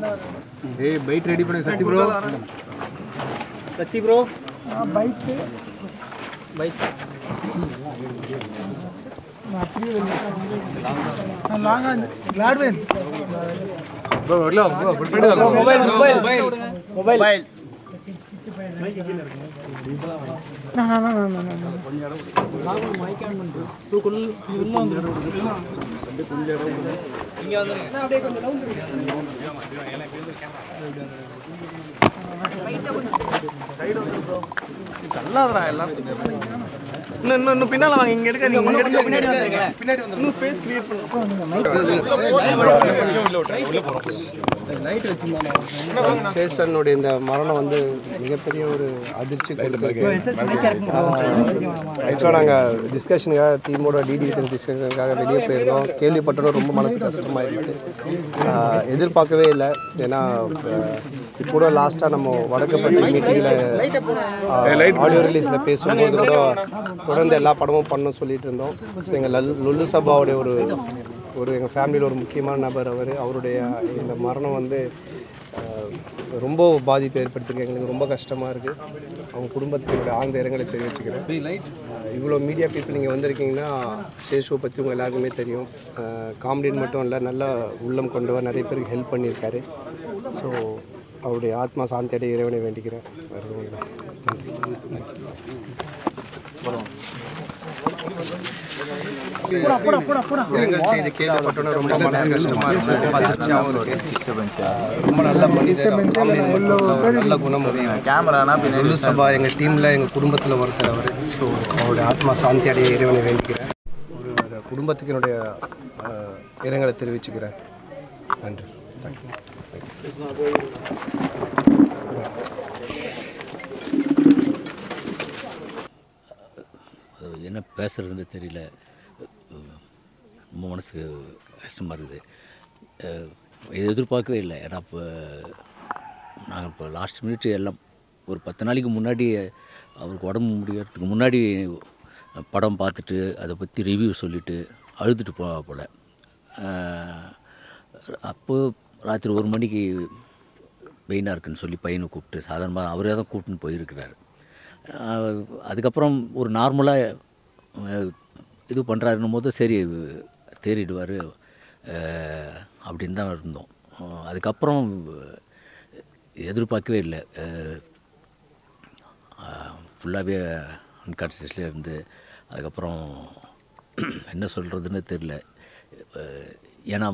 ஏய் fight ready பண்ணி Sathi bro Sathi bro bike bike லாங்காக விளாடுவேன் ப்ரோ வரல ப்ரோ போயிடு மொபைல் மொபைல் மொபைல் மொபைல் நான் நான் நான் நான் நான் நல்லாதுடா எல்லாம் இன்னும் இன்னும் இன்னும் பின்னால வாங்க இங்க எடுக்க நீங்க எடுக்க பின்னாடி எடுக்காதீங்க. பின்னாடி வந்து இன்னும் ஸ்பேஸ் கிரியேட் சேஷனுடைய இந்த மரணம் வந்து மிகப்பெரிய ஒரு அதிர்ச்சி ஆக்சுவலாக நாங்கள் டிஸ்கஷனுக்காக டீமோட டிடி டிஸ்கஷனுக்காக வெளியே போயிருந்தோம் கேள்விப்பட்டோம் ரொம்ப மனசு கஷ்டமாயிருச்சு ஆஹ் எதிர்பார்க்கவே இல்லை ஏன்னா ஆஹ் இப்போ கூட லாஸ்ட்டாக நம்ம வடக்கப்பட்டி மீட்டிங்கில் ஆடியோ ரிலீஸில் பேசும்போது கூட தொடர்ந்து எல்லா படமும் பண்ணணும் சொல்லிட்டு இருந்தோம் ஸோ எங்கள் லல் லுல்லு சபாவுடைய ஒரு ஒரு எங்கள் ஃபேமிலியில் ஒரு முக்கியமான நபர் அவர் அவருடைய இந்த மரணம் வந்து ஆஹ், ரொம்ப பாதிப்பு ஏற்படுத்திருக்கு எங்களுக்கு ரொம்ப கஷ்டமாக இருக்குது அவங்க குடும்பத்தினுடைய ஆழ்ந்த இரங்கலை தெரிவிச்சுக்கிறேன் ஆஹ், இவ்வளோ மீடியா பீப்புள் நீங்கள் வந்திருக்கீங்கன்னா சேஷுவை பற்றி உங்கள் எல்லாருக்குமே தெரியும் காமெடின்னு மட்டும் இல்லை நல்லா உள்ளம் கொண்டவர் நிறைய பேருக்கு ஹெல்ப் பண்ணியிருக்காரு ஸோ அவருடைய ஆத்மா சாந்தி அடைய இறைவனை வேண்டிக்கிறேன் வேறு எதுவும் இல்லை இரங்கல் செய்தி கேள்விப்பட்டோன்னே ரொம்ப மனசு கஷ்டமா இருந்தது அதிர்ச்சியாகவும் இருக்கு ரொம்ப நல்ல மனிதர் அவர் நல்ல குணம் கேமரானா லுல்லு சபா எங்கள் டீமில் எங்கள் குடும்பத்தில் ஒருத்தர் அவர் ஸோ அவருடைய ஆத்மா சாந்தி அடைய இறைவனை வேண்டிக்கிறேன் ஒரு குடும்பத்துக்கு என்னுடைய அஹ், இரங்கலை தெரிவிச்சுக்கிறேன் நன்றி தேங்க்யூ அது என்ன பேசுறதுன்னு தெரியல ரொம்ப மனசுக்கு கஷ்டமாக இருக்குது அஹ் இது எதிர்பார்க்கவே இல்லை ஏன்னா இப்போ நாங்கள் இப்போ லாஸ்ட் மினிட் எல்லாம் ஒரு பத்து நாளைக்கு முன்னாடி அவருக்கு உடம்பு முடியறதுக்கு முன்னாடி படம் பார்த்துட்டு அதை பற்றி ரிவ்யூ சொல்லிவிட்டு அழுதுட்டு போ போல் அப்போ ராத்திரி ஒரு மணிக்கு பெயினாக இருக்குன்னு சொல்லி பையனை கூப்பிட்டு சாதாரணமாக அவரே தான் கூப்பிட்டுன்னு போயிருக்கிறாரு ஆஹ் அதுக்கப்புறம் ஒரு நார்மலாக இது பண்ணுறாருன்னும் போது சரி தேறிடுவார் அப்படின்னு தான் இருந்தோம் ஆஹ் அதுக்கப்புறம் எதிர்பார்க்கவே இல்லை ஃபுல்லாகவே அன்கான்சியஸ்லேயே இருந்து அதுக்கப்புறம் என்ன சொல்கிறதுன்னு தெரில ஏன்னா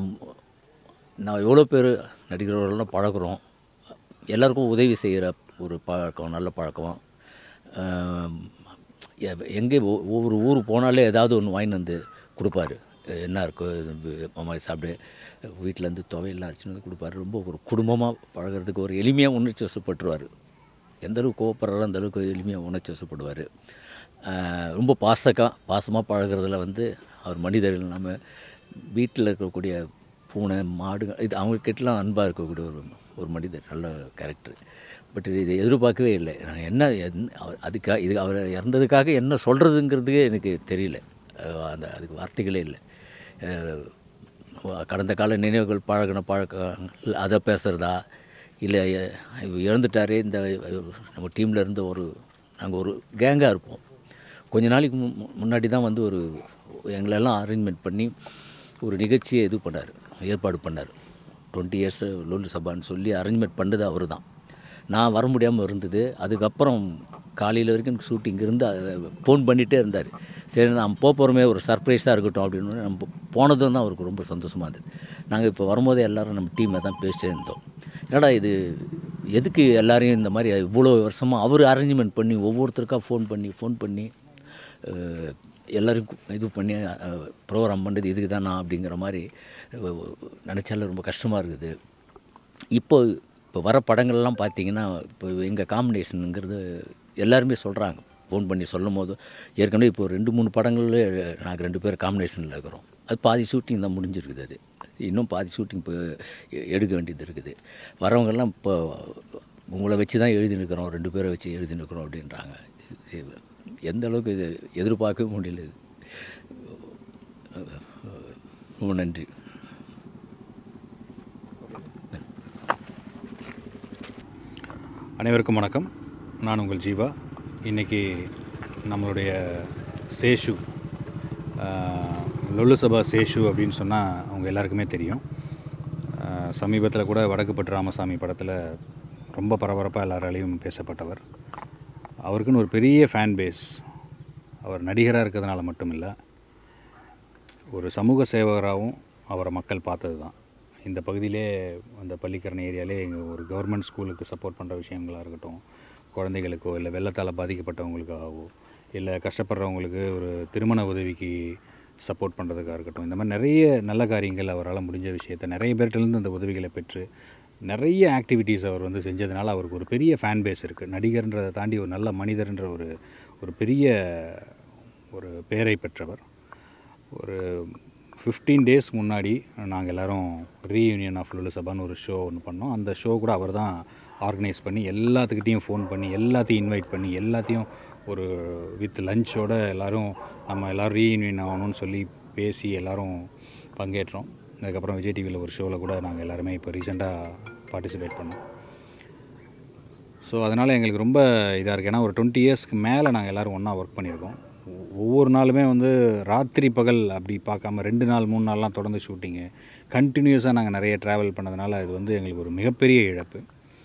நான் எவ்வளோ பேர் நடிகர்களெல்லாம் பழகுறோம் எல்லாருக்கும் உதவி செய்கிற ஒரு பழக்கம் நல்ல பழக்கம் ஆம், எ- எங்கே ஒ- ஒவ்வொரு ஊர் போனாலே ஏதாவது ஒன்று வாங்கிட்டு வந்து கொடுப்பாரு என்ன இருக்கோ இது மாமா இது சாப்பிடு வீட்டிலேருந்து துவையெல்லாம் அரைச்சின்னு வந்து கொடுப்பாரு ரொம்ப ஒரு குடும்பமாக பழகுறதுக்கு ஒரு எளிமையாக உணர்ச்சி வசப்பட்டுருவார் எந்த அளவுக்கு கோவப்படுறாரோ அந்த அளவுக்கு எளிமையாக உணர்ச்சி வசப்படுவார் ரொம்ப பாசக்கா பாசமாக பழகுறதுல வந்து அவர் மனிதர்கள் நம்ம வீட்டில் இருக்கக்கூடிய பூனை மாடு இது அவங்கக்கிட்டலாம் அன்பாக இருக்கக்கூடிய ஒரு ஒரு மனிதர் நல்ல கேரக்டர் பட் இதை எதிர்பார்க்கவே இல்லை நான் என்ன என்- அவர் அதுக்காக இது அவர் இறந்ததுக்காக என்ன சொல்கிறதுங்கிறதுக்கே எனக்கு தெரியல அஹ் அந்த அதுக்கு வார்த்தைகளே இல்லை அஹ் கடந்த கால நினைவுகள் பழகின பழக்கங்கள் அதை பேசுகிறதா இல்லை இவர் இறந்துட்டாரே இந்த நம்ம டீமில் இருந்த ஒரு நாங்கள் ஒரு கேங்காக இருப்போம் கொஞ்ச நாளைக்கு மு- முன்னாடி தான் வந்து ஒரு எங்களெல்லாம் அரேஞ்ச்மெண்ட் பண்ணி ஒரு நிகழ்ச்சியை இது பண்ணார் ஏற்பாடு பண்ணார் டுவெண்ட்டி இயர்ஸ் லோலு சபான்னு சொல்லி அரேஞ்ச்மெண்ட் பண்ணது அவர் தான் நான் வர முடியாமல் இருந்தது அதுக்கப்புறம் காலையில் வரைக்கும் எனக்கு ஷூட்டிங் இருந்து ஃபோன் பண்ணிகிட்டே இருந்தார் சரி நான் போக போகிறோமே ஒரு சர்ப்ரைஸாக இருக்கட்டும் அப்படின்னு நம்ம போனதும் தான் அவருக்கு ரொம்ப சந்தோஷமாக இருந்தது நாங்கள் இப்போ வரும்போதே எல்லோரும் நம்ம டீமில் தான் பேசிட்டே இருந்தோம் என்னடா இது எதுக்கு எல்லாரையும் இந்த மாதிரி இவ்வளோ வருஷமாக அவர் அரேஞ்ச்மெண்ட் பண்ணி ஒவ்வொருத்தருக்காக ஃபோன் பண்ணி ஃபோன் பண்ணி அஹ், எல்லாரையும் கு- இது பண்ணி ப்ரோக்ராம் பண்ணுறது இதுக்கு தான் நான் அப்படிங்கிற மாதிரி நினச்சாலும் ரொம்ப கஷ்டமாக இருக்குது இப்போ இப்போ வர படங்கள்லாம் பார்த்தீங்கன்னா இப்போ எங்கள் காம்பினேஷனுங்கிறது எல்லாருமே சொல்கிறாங்க ஃபோன் பண்ணி சொல்லும் போது ஏற்கனவே இப்போ ரெண்டு மூணு படங்கள்ல நாங்கள் ரெண்டு பேர் காம்பினேஷனில் இருக்கிறோம் அது பாதி ஷூட்டிங் தான் முடிஞ்சிருக்குது அது இன்னும் பாதி ஷூட்டிங் இப்போ எ- எடுக்க வேண்டியது இருக்குது வரவங்கெல்லாம் இப்போ உங்களை வச்சு தான் எழுதி நிற்கிறோம் ரெண்டு பேரை வச்சு எழுதி நிற்கிறோம் அப்படின்றாங்க இது எந்த அளவுக்கு இது எதிர்பார்க்கவே முடியல இது. ரொம்ப நன்றி அனைவருக்கும் வணக்கம் நான் உங்கள் ஜீவா இன்றைக்கி நம்மளுடைய சேஷு ஆஹ், லொல்லு சபா சேஷு அப்படின்னு சொன்னால் அவங்க எல்லாருக்குமே தெரியும் சமீபத்தில் கூட வடக்குப்பட்டு ராமசாமி படத்தில் ரொம்ப பரபரப்பாக எல்லாராலையும் பேசப்பட்டவர் அவருக்குன்னு ஒரு பெரிய ஃபேன் பேஸ் அவர் நடிகராக இருக்கிறதுனால மட்டும் இல்லை ஒரு சமூக சேவகராகவும் அவரை மக்கள் பார்த்தது தான் இந்த பகுதியிலே அந்த பள்ளிக்கரணை ஏரியாலே எங்கள் ஒரு கவர்மெண்ட் ஸ்கூலுக்கு சப்போர்ட் பண்ணுற விஷயங்களாக இருக்கட்டும் குழந்தைகளுக்கோ இல்லை வெள்ளத்தால் பாதிக்கப்பட்டவங்களுக்காகவோ இல்லை கஷ்டப்படுறவங்களுக்கு ஒரு திருமண உதவிக்கு சப்போர்ட் பண்ணுறதுக்காக இருக்கட்டும் இந்த மாதிரி நிறைய நல்ல காரியங்கள் அவரால் முடிஞ்ச விஷயத்த நிறைய பேர்கிட்டருந்து அந்த உதவிகளை பெற்று நிறைய ஆக்டிவிட்டீஸ் அவர் வந்து செஞ்சதுனால அவருக்கு ஒரு பெரிய ஃபேன் பேஸ் இருக்குது நடிகர்ன்றதை தாண்டி ஒரு நல்ல மனிதர்ன்ற ஒரு ஒரு பெரிய ஒரு பெயரை பெற்றவர் ஒரு ஃபிஃப்டீன் டேஸ் முன்னாடி நாங்கள் எல்லோரும் ரீயூனியன் ஆஃப் லுலு சபான்னு ஒரு ஷோ ஒன்று பண்ணோம் அந்த ஷோ கூட அவர் தான் ஆர்கனைஸ் பண்ணி எல்லாத்துக்கிட்டேயும் ஃபோன் பண்ணி எல்லாத்தையும் இன்வைட் பண்ணி எல்லாத்தையும் ஒரு வித் லஞ்சோட எல்லோரும் நம்ம எல்லோரும் ரீயூனியன் ஆகணும்னு சொல்லி பேசி எல்லோரும் பங்கேற்றோம் அதுக்கப்புறம் விஜய் டிவியில் ஒரு ஷோவில் கூட நாங்கள் எல்லாருமே இப்போ ரீசெண்டாக பார்ட்டிசிபேட் பண்ணோம் ஸோ அதனால் எங்களுக்கு ரொம்ப இதாக இருக்குது ஏன்னா ஒரு டுவெண்ட்டி இயர்ஸ்க்கு மேலே நாங்கள் எல்லோரும் ஒன்றா ஒர்க் பண்ணியிருக்கோம் ஒ- ஒவ்வொரு நாளுமே வந்து ராத்திரி பகல் அப்படி பார்க்காம ரெண்டு நாள் மூணு நாள்லாம் தொடர்ந்து ஷூட்டிங்கு கண்டினியூஸாக நாங்கள் நிறைய ட்ராவல் பண்ணதுனால இது வந்து எங்களுக்கு ஒரு மிகப்பெரிய இழப்பு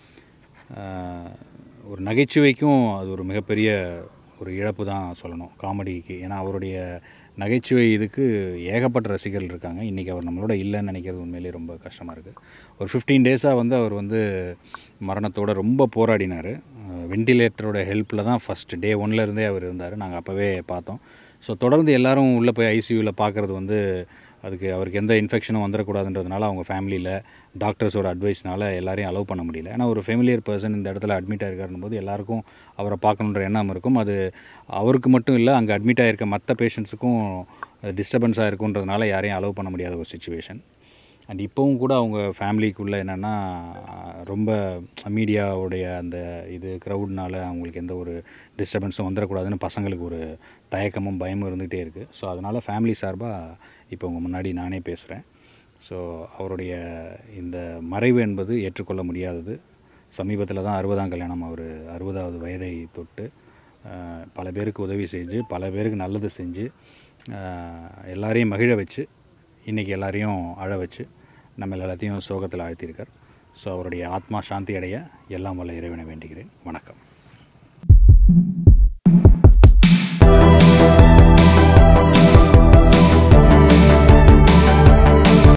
ஆஹ், ஒரு நகைச்சுவைக்கும் அது ஒரு மிகப்பெரிய ஒரு இழப்பு தான் சொல்லணும் காமெடிக்கு ஏன்னா அவருடைய நகைச்சுவை இதுக்கு ஏகப்பட்ட ரசிகர்கள் இருக்காங்க இன்றைக்கி அவர் நம்மளோட இல்லைன்னு நினைக்கிறது உண்மையிலேயே ரொம்ப கஷ்டமாக இருக்குது ஒரு ஃபிஃப்டீன் டேஸாக வந்து அவர் வந்து மரணத்தோட ரொம்ப போராடினார் வெண்டிலேட்டரோட ஹெல்ப்பில் தான் ஃபஸ்ட் டே இருந்தே அவர் இருந்தார் நாங்கள் அப்போவே பார்த்தோம் ஸோ தொடர்ந்து எல்லாரும் உள்ளே போய் ஐசியூவில் பார்க்குறது வந்து அதுக்கு அவருக்கு எந்த இன்ஃபெக்ஷனும் வந்துடக்கூடாதுன்றதுனால அவங்க ஃபேமிலியில் டாக்டர்ஸோட அட்வைஸ்னால எல்லாரையும் அலோவ் பண்ண முடியல ஏன்னா ஒரு ஃபெமிலியர் பர்சன் இந்த இடத்துல அட்மிட் ஆயிருக்காருன்னு போது எல்லாருக்கும் அவரை பார்க்கணுன்ற எண்ணம் இருக்கும் அது அவருக்கு மட்டும் இல்லை அங்கே அட்மிட் ஆகிருக்க மற்ற பேஷண்ட்ஸுக்கும் டிஸ்டர்பன்ஸாக இருக்குன்றதுனால யாரையும் அலோவ் பண்ண முடியாத ஒரு சுச்சுவேஷன் அண்ட் இப்போவும் கூட அவங்க ஃபேமிலிக்குள்ளே என்னென்னா ரொம்ப மீடியாவுடைய அந்த இது க்ரௌட்னால அவங்களுக்கு எந்த ஒரு டிஸ்டர்பன்ஸும் வந்துடக்கூடாதுன்னு பசங்களுக்கு ஒரு தயக்கமும் பயமும் இருந்துகிட்டே இருக்குது ஸோ அதனால் ஃபேமிலி சார்பாக இப்போ உங்கள் முன்னாடி நானே பேசுகிறேன் ஸோ அவருடைய இந்த மறைவு என்பது ஏற்றுக்கொள்ள முடியாதது சமீபத்தில் தான் அறுபதாம் கல்யாணம் அவர் அறுபதாவது வயதை தொட்டு அஹ், பல பேருக்கு உதவி செஞ்சு பல பேருக்கு நல்லது செஞ்சு அஹ், எல்லாரையும் மகிழ வச்சு இன்றைக்கி எல்லாரையும் அழ வச்சு நம்ம எல்லாத்தையும் சோகத்தில் ஆழ்த்தியிருக்கார் ஸோ அவருடைய ஆத்மா சாந்தி அடைய எல்லாம் வல்ல இறைவனை வேண்டுகிறேன் வணக்கம்